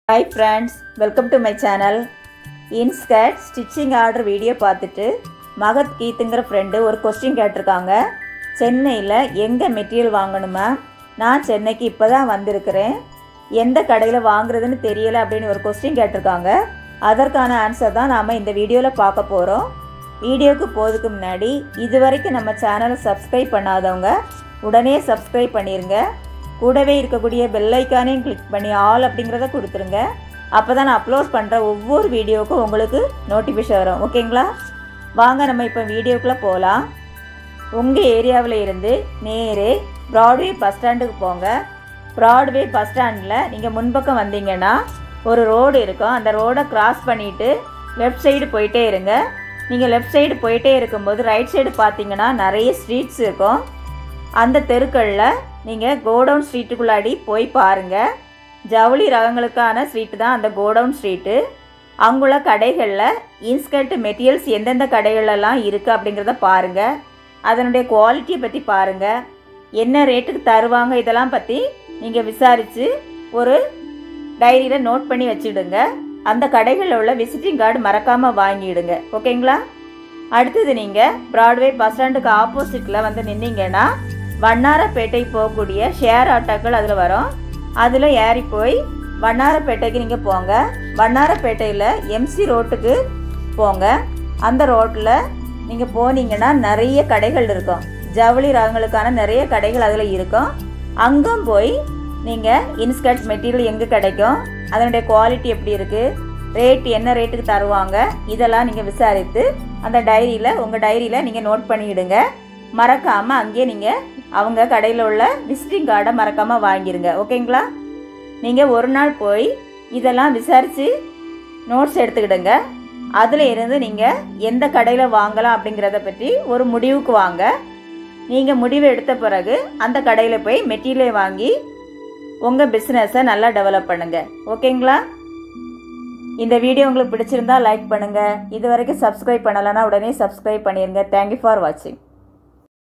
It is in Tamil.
hi friends welcome to my channel inskirt stitching order video பார்த்துட்டு மகத் கீத்துங்கிற ஃப்ரெண்டு ஒரு கொஸ்டின் கேட்டிருக்காங்க சென்னையில் எங்கே மெட்டீரியல் வாங்கணுமா நான் சென்னைக்கு இப்போ தான் வந்திருக்கிறேன் எந்த கடையில் வாங்குறதுன்னு தெரியல அப்படின்னு ஒரு கொஸ்டின் கேட்டிருக்காங்க அதற்கான ஆன்சர் தான் நாம் இந்த வீடியோவில் பார்க்க போகிறோம் வீடியோவுக்கு போகிறதுக்கு முன்னாடி இது வரைக்கும் நம்ம சேனலை சப்ஸ்கிரைப் பண்ணாதவங்க உடனே சப்ஸ்கிரைப் பண்ணிடுங்க கூடவே இருக்கக்கூடிய பெல் ஐக்கானையும் கிளிக் பண்ணி ஆல் அப்படிங்கிறத கொடுத்துருங்க அப்போ தான் நான் அப்லோட் பண்ணுற ஒவ்வொரு வீடியோவுக்கும் உங்களுக்கு நோட்டிஃபிகேஷன் வரும் ஓகேங்களா வாங்க நம்ம இப்போ வீடியோக்குள்ளே போகலாம் உங்கள் ஏரியாவில் இருந்து நேரே ப்ராட்வே பஸ் ஸ்டாண்டுக்கு போங்க ப்ராட்வே பஸ் ஸ்டாண்டில் நீங்கள் முன்பக்கம் வந்தீங்கன்னா ஒரு ரோடு இருக்கும் அந்த ரோடை கிராஸ் பண்ணிவிட்டு லெஃப்ட் சைடு போயிட்டே இருங்க நீங்கள் லெஃப்ட் சைடு போயிட்டே இருக்கும்போது ரைட் சைடு பார்த்தீங்கன்னா நிறைய ஸ்ட்ரீட்ஸ் இருக்கும் அந்த தெருக்களில் நீங்கள் கோடவுன் ஸ்ட்ரீட்டுக்குள்ளாடி போய் பாருங்கள் ஜவுளி ரகங்களுக்கான ஸ்ட்ரீட்டு தான் அந்த கோடவுன் ஸ்ட்ரீட்டு அங்குள்ள கடைகளில் இன்ஸ்கர்ட் மெட்டீரியல்ஸ் எந்தெந்த கடைகளெல்லாம் இருக்குது அப்படிங்கிறத பாருங்கள் அதனுடைய குவாலிட்டியை பற்றி பாருங்கள் என்ன ரேட்டுக்கு தருவாங்க இதெல்லாம் பற்றி நீங்கள் விசாரித்து ஒரு டைரியில் நோட் பண்ணி வச்சுடுங்க அந்த கடைகளில் உள்ள விசிட்டிங் கார்டு மறக்காமல் வாங்கிடுங்க ஓகேங்களா அடுத்தது நீங்கள் ப்ராட்வே பஸ் ஸ்டாண்டுக்கு ஆப்போசிட்டில் வந்து நின்னீங்கன்னா வண்ணாரப்பேட்டை போகக்கூடிய ஷேர் ஆட்டோக்கள் அதில் வரும் அதில் ஏறி போய் வண்ணாரப்பேட்டைக்கு நீங்கள் போங்க வண்ணாரப்பேட்டையில் எம்சி ரோட்டுக்கு போங்க அந்த ரோட்டில் நீங்கள் போனீங்கன்னா நிறைய கடைகள் இருக்கும் ஜவுளி ரகங்களுக்கான நிறைய கடைகள் அதில் இருக்கும் அங்கும் போய் நீங்கள் இன்ஸ்கர்ட் மெட்டீரியல் எங்கே கிடைக்கும் அதனுடைய குவாலிட்டி எப்படி இருக்குது ரேட் என்ன ரேட்டுக்கு தருவாங்க இதெல்லாம் நீங்கள் விசாரித்து அந்த டைரியில் உங்கள் டைரியில் நீங்கள் நோட் பண்ணிவிடுங்க மறக்காமல் அங்கேயே நீங்கள் அவங்க கடையில் உள்ள விசிட்டிங் கார்டை மறக்காமல் வாங்கிடுங்க ஓகேங்களா நீங்கள் ஒரு நாள் போய் இதெல்லாம் விசாரித்து நோட்ஸ் எடுத்துக்கிடுங்க அதில் இருந்து நீங்கள் எந்த கடையில் வாங்கலாம் அப்படிங்கிறத பற்றி ஒரு முடிவுக்கு வாங்க நீங்கள் முடிவு எடுத்த பிறகு அந்த கடையில் போய் மெட்டீரியலை வாங்கி உங்கள் பிஸ்னஸை நல்லா டெவலப் பண்ணுங்கள் ஓகேங்களா இந்த வீடியோ உங்களுக்கு பிடிச்சிருந்தா லைக் பண்ணுங்கள் இது வரைக்கும் சப்ஸ்கிரைப் பண்ணலைன்னா உடனே சப்ஸ்கிரைப் பண்ணிடுங்க தேங்க்யூ ஃபார் வாட்சிங்